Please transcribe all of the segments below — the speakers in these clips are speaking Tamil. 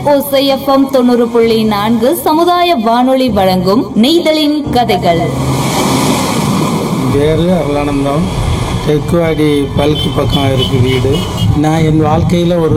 ஓசைஎஃப்எம் தொண்ணூறு புள்ளி நான்கு சமுதாய வானொலி வழங்கும் நெய்தலின் கதைகள் பேர் அருளானந்தம் தெக்குவாடி பல்கு பக்கம் இருக்கு வீடு நான் என் வாழ்க்கையில் ஒரு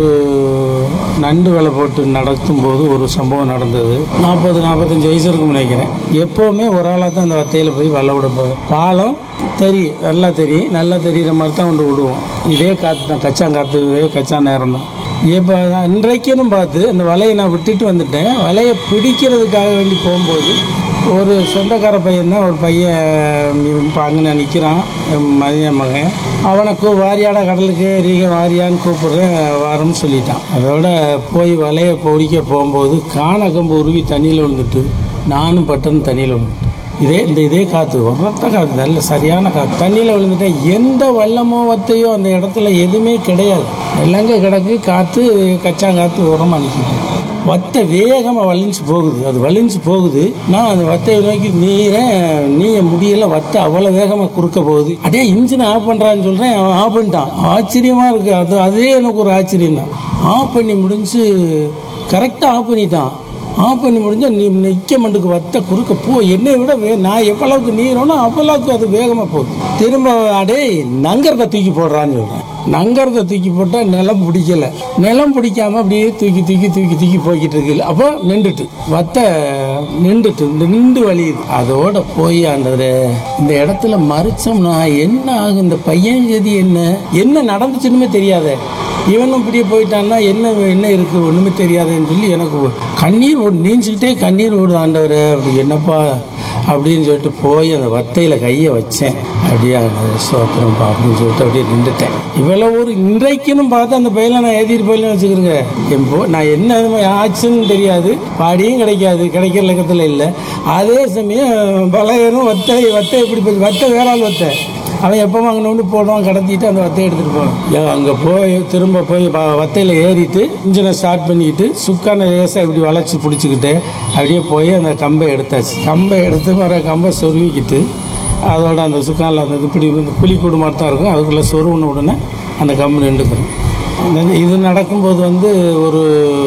நண்டு வலை போட்டு நடத்தும்போது ஒரு சம்பவம் நடந்தது நாற்பது நாற்பத்தஞ்சு வயசு இருக்கும் நினைக்கிறேன் எப்போவுமே ஒரு ஆளாக தான் அந்த வத்தையில் போய் வலை விட போவேன் பாலம் தெரியும் நல்லா தெரியும் நல்லா தெரிகிற மாதிரி தான் கொண்டு விடுவோம் இதே காற்று தான் கச்சாங்காற்று இதே கச்சா நேரம் தான் இப்போ இன்றைக்குன்னு பார்த்து அந்த வலையை நான் விட்டுட்டு வந்துட்டேன் வலையை பிடிக்கிறதுக்காக வேண்டி போகும்போது ஒரு சொந்தக்கார பையன் தான் ஒரு பையன் இப்போ அங்கே நிற்கிறான் மதிய மகன் அவனை கூ வாரியாடா கடலுக்கு ரீக வாரியான்னு கூப்பிட்றேன் வாரம்னு சொல்லிட்டான் அதோட போய் வலையை பொறிக்க போகும்போது காண கம்பு உருவி தண்ணியில் விழுந்துட்டு நானும் பட்டன் தண்ணியில் விழுந்துட்டேன் இதே இந்த இதே காற்று உரத்த காற்று நல்ல சரியான காற்று தண்ணியில் விழுந்துட்டேன் எந்த வெள்ளமோ வத்தையோ அந்த இடத்துல எதுவுமே கிடையாது வெள்ளங்க கிடக்கு காற்று கச்சாங்காற்று உரமாக நிற்கிது வத்தை வேகமாக வலிஞ்சு போகுது அது வலிஞ்சு போகுது நான் அந்த வத்தையை நோக்கி நீரேன் நீய முடியல வத்தை அவ்வளோ வேகமாக குறுக்க போகுது அடே இன்ஜினை ஆஃப் பண்ணுறான்னு சொல்கிறேன் அவன் ஆஃப் பண்ணிட்டான் ஆச்சரியமாக இருக்குது அது அதே எனக்கு ஒரு ஆச்சரியம் தான் ஆஃப் பண்ணி முடிஞ்சு கரெக்டாக ஆஃப் பண்ணிட்டான் ஆஃப் பண்ணி முடிஞ்சா நீ நிற்க மண்டுக்கு வத்த குறுக்க போ என்னை விட வே நான் எவ்வளவுக்கு நீரோனோ அவ்வளவுக்கு அது வேகமாக போகுது திரும்ப அடே நங்கரத்தை தூக்கி போடுறான்னு சொல்கிறேன் நங்கரத்தை தூக்கி போட்டால் நிலம் பிடிக்கல நிலம் பிடிக்காம அப்படியே தூக்கி தூக்கி தூக்கி தூக்கி போய்கிட்டு இருக்கு அப்போ நின்றுட்டு வத்த நின்றுட்டு நின்று வலியுது அதோட போய் அந்த இந்த இடத்துல மறிச்சோம்னா என்ன ஆகும் இந்த பையன் கதி என்ன என்ன நடந்துச்சுன்னுமே தெரியாதே இவனும் இப்படியே போயிட்டான்னா என்ன என்ன இருக்கு ஒண்ணுமே தெரியாதுன்னு சொல்லி எனக்கு கண்ணீர் ஓடு நீஞ்சிக்கிட்டே கண்ணீர் ஓடுது ஆண்டவர் அப்படி என்னப்பா அப்படின்னு சொல்லிட்டு போய் அந்த வத்தையில கையை வச்சேன் அப்படியே சோத்திரம் அப்படின்னு சொல்லிட்டு அப்படியே நின்றுட்டேன் இவ்வளோ ஒரு இன்றைக்குன்னு பார்த்து அந்த பையில நான் ஏற்றிட்டு போயில வச்சுக்கிறேங்க என் போ நான் என்ன இது மாதிரி ஆச்சுன்னு தெரியாது பாடியும் கிடைக்காது கிடைக்கிற லக்கத்தில் இல்லை அதே சமயம் பலையரும் வத்தை வத்தை எப்படி போய் வத்தை வேற ஆள் வத்தை அவன் எப்போ அங்கே வந்து போடுவான் கடத்திட்டு அந்த வத்தையை எடுத்துகிட்டு போவான் அங்கே போய் திரும்ப போய் வ- வத்தையில் ஏறிட்டு இன்ஜினை ஸ்டார்ட் பண்ணிக்கிட்டு சுக்கான லேசாக இப்படி வளைச்சி பிடிச்சிக்கிட்டு அப்படியே போய் அந்த கம்பை எடுத்தாச்சு கம்பை எடுத்து வர கம்பை சொருவிக்கிட்டு அதோட அந்த சுக்கானில் அந்த இப்படி இந்த புலிக்கூடு மாதிரி தான் இருக்கும் அதுக்குள்ளே சொருவின உடனே அந்த கம்பு நின்றுக்கிறோம் இந்த- இது நடக்கும்போது வந்து ஒரு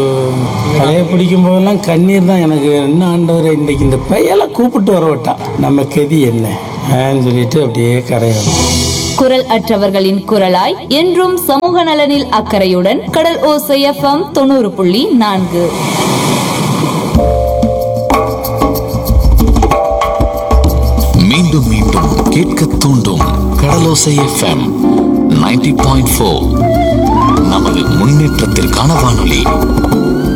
தலையை பிடிக்கும் போதெல்லாம் கண்ணீர் தான் எனக்கு என்ன ஆண்டவரை இன்றைக்கு இந்த பையலை கூப்பிட்டு வர விட்டா நம்ம கெதி என்ன ஆன்னு சொல்லிட்டு அப்படியே கரையோம் குரல் அற்றவர்களின் குரலாய் என்றும் சமூக நலனில் அக்கறையுடன் கடல் ஓசைஎஃப்எம் தொண்ணூறு புள்ளி நான்கு மீண்டும் மீண்டும் கேட்க தூண்டும் கடலோசை எஃப்எம் 90.4 பாயிண்ட் நமது முன்னேற்றத்திற்கான வானொலி